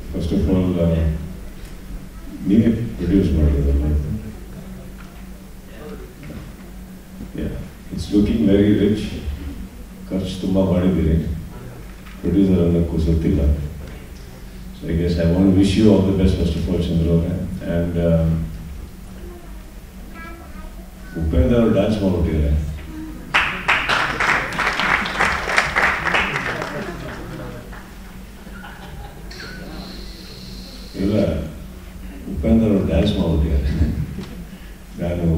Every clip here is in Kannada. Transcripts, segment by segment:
ಫಸ್ಟ್ ಆಫ್ ಆಲ್ ನೀವೇ ಪ್ರೊಡ್ಯೂಸ್ ಮಾಡಿರೋದಲ್ಲ ಇಟ್ಸ್ ಲುಕಿಂಗ್ ವೆರಿ ರಿಚ್ ಖರ್ಚು ತುಂಬ ಮಾಡಿದ್ದೀರಿ ಪ್ರೊಡ್ಯೂಸರ್ ಅನ್ನೋಕ್ಕೂ ಗೊತ್ತಿಲ್ಲ so I guess I want wish you all the best first of all Chandra ಅವರೇ ಆ್ಯಂಡ್ ಉಪೇಂದ್ರ ಅವರು ಡ್ಯಾನ್ಸ್ ಮಾಡಿಬಿಟ್ಟಿದ್ದಾರೆ ಇಲ್ಲ ಉಪೇಂದ್ರ ಅವರು ಡ್ಯಾನ್ಸ್ ಮಾಡ್ಬಿಟ್ಟಿದ್ದಾರೆ ನಾನು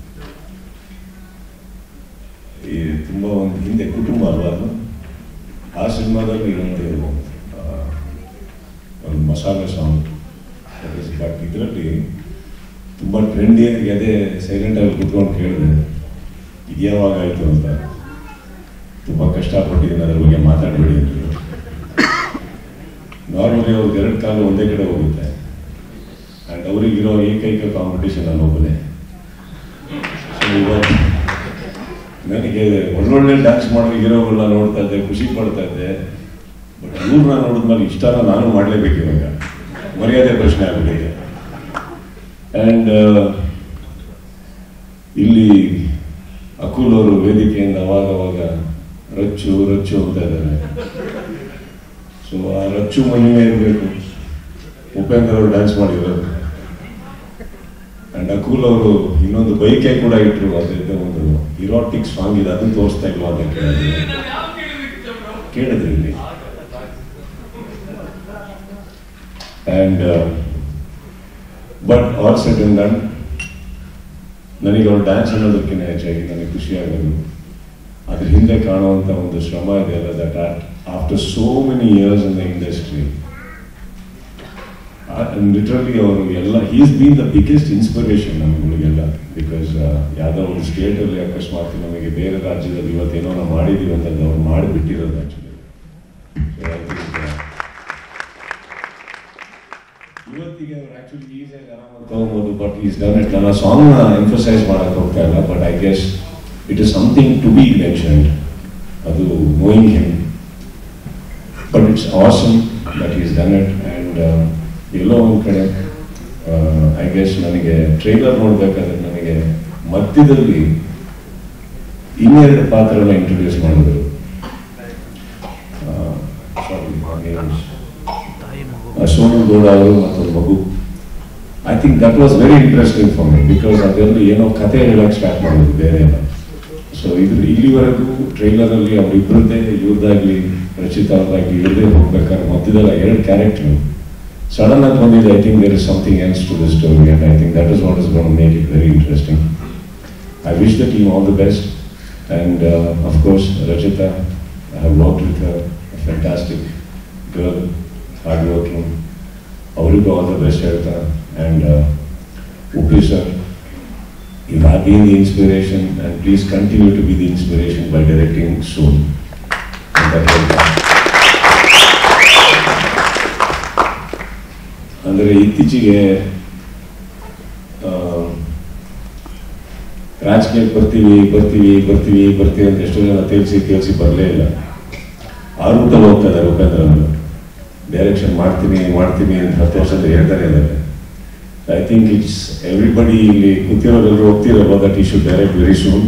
ಈ ತುಂಬ ಒಂದು ಹಿಂದೆ ಕುಟುಂಬ ಅಲ್ವಾ ಅದು? ಆ ಸಿನಿಮಾದಲ್ಲಿ ಒಂದು ಆ, ಒಂದು ಮಸಾಲೆ ಸಾಂಗ್ ಬಟ್ ಇದರಲ್ಲಿ ತುಂಬ ಟ್ರೆಂಡಿಯಾಗಿ ಅದೇ ಸೈಲೆಂಟಾಗಿ ಕುತ್ಕೊಂಡು ಕೇಳಿದೆ ಇದು ಯಾವಾಗ ಆಯಿತು ಅಂತ ತುಂಬ ಕಷ್ಟಪಟ್ಟಿದ್ದೀನಿ ಅದ್ರ ಬಗ್ಗೆ ಮಾತಾಡಬೇಡಿ ಅಂದರು ನಾರ್ಮಲಿ ಅವ್ರಿಗೆ ಎರಡು ಕಾಲು ಒಂದೇ ಕಡೆ ಹೋಗುತ್ತೆ ಆ್ಯಂಡ್ ಅವ್ರಿಗಿರೋ ಏಕೈಕ ಕಾಂಪಿಟೇಷನ್ ನಾನು ಒಬ್ಬನೇ So, ಇವತ್ತು ನನಗೆ ಒಳ್ಳೊಳ್ಳೆ ಡ್ಯಾನ್ಸ್ ಮಾಡೋ ಹೀರೋಗಳನ್ನ ನೋಡ್ತಾ ಇದ್ದೆ ಖುಷಿ ಪಡ್ತಾ ಇದ್ದೆ ಬಟ್ ಇವ್ರನ್ನ ನೋಡಿದ್ಮೇಲೆ ಇಷ್ಟನ ನಾನು ಮಾಡಲೇಬೇಕು ಇವಾಗ ಮರ್ಯಾದೆ ಪ್ರಶ್ನೆ ಆಗ್ಬಿಟ್ಟಿದೆ ಆ್ಯಂಡ್ ಇಲ್ಲಿ ಅಕುಲ್ ಅವರು ವೇದಿಕೆಯಿಂದ ಅವಾಗ ಅವಾಗ ರಚ್ಚು ರಚ್ಚು ಅಂತ ಇದ್ದಾರೆ ಸೊ ಆ ರಚ್ಚು ಮಹಿಮೆ ಇರಬೇಕು ಉಪೇಂದ್ರ ಅವರು ಡ್ಯಾನ್ಸ್ ಮಾಡಿರೋದು ಅಂಡ್ ಅಕುಲ್ ಅವರು ಇನ್ನೊಂದು ಬೈಕೆ ಕೂಡ ಇಟ್ರು ಅದರಿಂದ ಒಂದು ಇರಾಟಿಕ್ ಸಾಂಗ್ ಇದೆ ಅದನ್ನು ತೋರಿಸ್ತಾ ಇಲ್ವಾ ಅಂತ ಕೇಳಿದ್ರು ಕೇಳಿದ್ರಿ ಇಲ್ಲಿ and but all set in done ನನಗೆ ಅವ್ರು ಡ್ಯಾನ್ಸ್ ಅನ್ನೋದಕ್ಕಿಂತ ಹೆಚ್ಚಾಗಿ ನನಗೆ ಖುಷಿ ಆಗೋದು ಅದ್ರ ಹಿಂದೆ ಕಾಣುವಂಥ ಒಂದು ಶ್ರಮ ಇದೆಯಲ್ಲ that after so many years in the industry literally ಅವರು ಎಲ್ಲ is been the biggest inspiration ನಮ್ಗಳಿಗೆಲ್ಲ ಬಿಕಾಸ್ ಯಾವುದೋ ಒಂದು ಸ್ಟೇಟಲ್ಲಿ ಅಕಸ್ಮಾತ್ ನಮಗೆ ಬೇರೆ ರಾಜ್ಯದಲ್ಲಿ ಇವತ್ತೇನೋ ನಾವು ಮಾಡಿದ್ದೀವಿ ಅಂತ ಅವ್ರು ಮಾಡಿಬಿಟ್ಟಿರೋದು ಆ್ಯಕ್ಚುಲಿ ಇವತ್ತಿಗೆ ಅವ್ರು ಆ್ಯಕ್ಚುಲಿ ಈಸಿಯಾಗಿ ಆರಾಮಾಗಿ ತಗೋಬೋದು ಬಟ್ ಈಸ್ ಡನ್ ಇಟ್ ನನ್ನ ಸಾಂಗ್ನ ಎಂಫಸೈಸ್ ಮಾಡೋಕ್ಕೆ ಹೋಗ್ತಾ ಇಲ್ಲ but I guess it is something to be mentioned ಅದು knowing him but it's awesome that is done it and ಎಲ್ಲೋ ಒಂದು ಕಡೆ ಐ ಗೆಸ್ ನನಗೆ ಟ್ರೈಲರ್ ನೋಡ್ಬೇಕಾದ್ರೆ ನನಗೆ ಮಧ್ಯದಲ್ಲಿ ಇನ್ನೆರಡು ಪಾತ್ರಗಳನ್ನ ಇಂಟ್ರೊಡ್ಯೂಸ್ ಮಾಡಿದ್ರು ಸೋನು ಗೌಡ ಅವರು ಮತ್ತೊಂದು ಮಗು I think that was very interesting for me because ಅದರಲ್ಲಿ ಏನೋ ಕತೆ ಹೇಳಕ್ಕೆ ಸ್ಟಾರ್ಟ್ ಮಾಡೋದು ಬೇರೆ ಎಲ್ಲ ಸೊ ಇದ್ರ ಇಲ್ಲಿವರೆಗೂ ಟ್ರೈಲರಲ್ಲಿ ಅವರಿಬ್ಬರದ್ದೇ ಇವ್ರದ್ದಾಗ್ಲಿ ರಚಿತಾ ಅವ್ರದ್ದಾಗ್ಲಿ ಇವ್ರದೇ ಹೋಗ್ಬೇಕಾದ್ರೆ ಮಧ್ಯದಲ್ಲ ಎರಡು ಕ್ಯಾರೆಕ್ಟರ್ ಸಡನ್ ಆಗಿ ಬಂದಿದೆ I think there is something else to the story and I think that is what is gonna make it very interesting I wish the team all the best and of course Rachita I have work with fantastic girl hard working ಅವರಿಗೂ ಆಲ್ ದ ಬೆಸ್ಟ್ ಹೇಳ್ತಾ and Uppi sir you have been the inspiration and please continue to be the inspiration by directing soon. And that will come. ಅಂದರೆ ಇತ್ತೀಚೆಗೆ ಆ, ರಾಜಕೀಯಕ್ಕೆ ಬರ್ತೀವಿ ಬರ್ತೀವಿ ಬರ್ತೀವಿ ಬರ್ತೀವಿ ಅಂತ ಎಷ್ಟೋ ಜನ ತೇಲ್ಸಿ ತೇಲ್ಸಿ ಬರಲೇ ಇಲ್ಲ ಆ ರೂಟಲ್ಲಿ ಹೋಗ್ತಾ ಇದ್ದಾರೆ ಉಪೇಂದ್ರ ಅವರು ಡೈರೆಕ್ಷನ್ ಮಾಡ್ತೀನಿ ಮಾಡ್ತೀನಿ ಅಂತ ಹತ್ತು ವರ್ಷದ ಹೇಳ್ತಾನೆ ಇದ್ದಾರೆ ಐ ಥಿಂಕ್ ಇಟ್ಸ್ ಎವ್ರಿಬಡಿ ಇಲ್ಲಿ ಕೂತಿರೋರೆಲ್ಲರೂ ಹೋಗ್ತಿರಲ್ಲ that he should direct very soon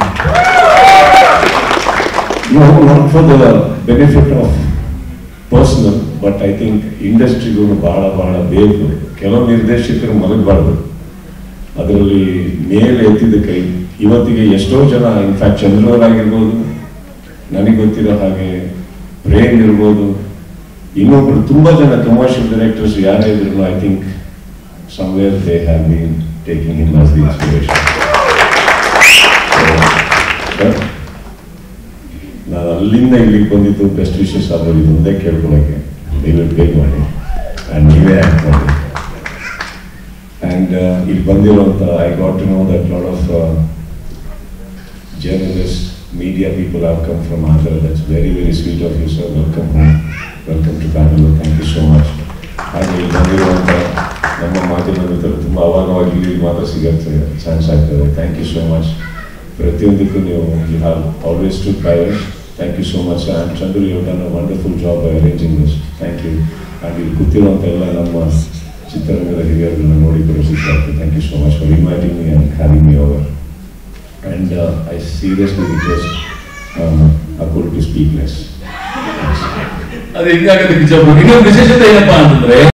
no not for the benefit of personal but I think ಇಂಡಸ್ಟ್ರಿಗೂ ಬಹಳ ಬಹಳ ಬೇಕು ಕೆಲವು ನಿರ್ದೇಶಕರು ಮಲಗಬಾರ್ದು ಅದರಲ್ಲಿ ಮೇಲೆ ಎತ್ತಿದ ಕೈ ಇವತ್ತಿಗೆ ಎಷ್ಟೋ ಜನ ಇನ್ಫ್ಯಾಕ್ಟ್ ಚಂದ್ರವರಾಗಿರ್ಬೋದು ನನಗೆ ಗೊತ್ತಿರೋ ಹಾಗೆ ಪ್ರೇಮ್ ಇರ್ಬೋದು ಇನ್ನೊಬ್ರು ತುಂಬಾ ಜನ ಕಮರ್ಷಿಯಲ್ ಡೈರೆಕ್ಟರ್ಸ್ ಯಾರೇ ಇದ್ರು I think somewhere they have been taking him as the inspiration. So, but ನಾನು ಅಲ್ಲಿಂದ ಇಲ್ಲಿಗೆ ಬಂದಿದ್ದು ಬೆಸ್ಟ್ ವಿಶಸ್ ಆದರೂ ಇದು ಒಂದೇ ಕೇಳ್ಕೊಳಕ್ಕೆ ದಯವಿಟ್ಟು ಬೇಗ ಮಾಡಿ ಆ್ಯಂಡ್ ನೀವೇ ಆ್ಯಕ್ಟ್ ಮಾಡಿ ಆ್ಯಂಡ್ ಇಲ್ಲಿ ಬಂದಿರೋಂಥ I got to know that lot of journalist media people have come from Andhra that's very very sweet of you sir welcome home welcome to Bangalore thank you so much ಹಾಗೆ ಇಲ್ಲಿ ಬಂದಿರುವಂಥ ನಮ್ಮ ಮಾಧ್ಯಮ ಮಿತ್ರರು ತುಂಬ ಅವಾಗವಾಗ ಇಲ್ಲಿ ಮಾತ್ರ ಸಿಗತ್ತೆ ಚಾನ್ಸ್ ಆಗ್ತದೆ ಥ್ಯಾಂಕ್ ಯು ಸೋ ಮಚ್ ಪ್ರತಿಯೊಂದಕ್ಕೂ ನೀವು you have always to by thank you so much and Chandru you done a wonderful job by arranging this thank you and ಇಲ್ಲಿ ಕೂತಿರುವಂಥ ಎಲ್ಲ ನಮ್ಮ ಚಿತ್ರರಂಗದ ಹಿರಿಯರನ್ನ ನೋಡಿ ಕೂಡ ಖುಷಿ ಆಗ್ತದೆ thank you so much for inviting me and having me over and I seriously request Akul to speak less ಅದು ಹಿಂಗಾಗತ್ತೆ ಬಿಜಾಪುರ ಇನ್ನೊಂದು ವಿಶೇಷತೆ ಏನಪ್ಪಾ ಅಂತಂದ್ರೆ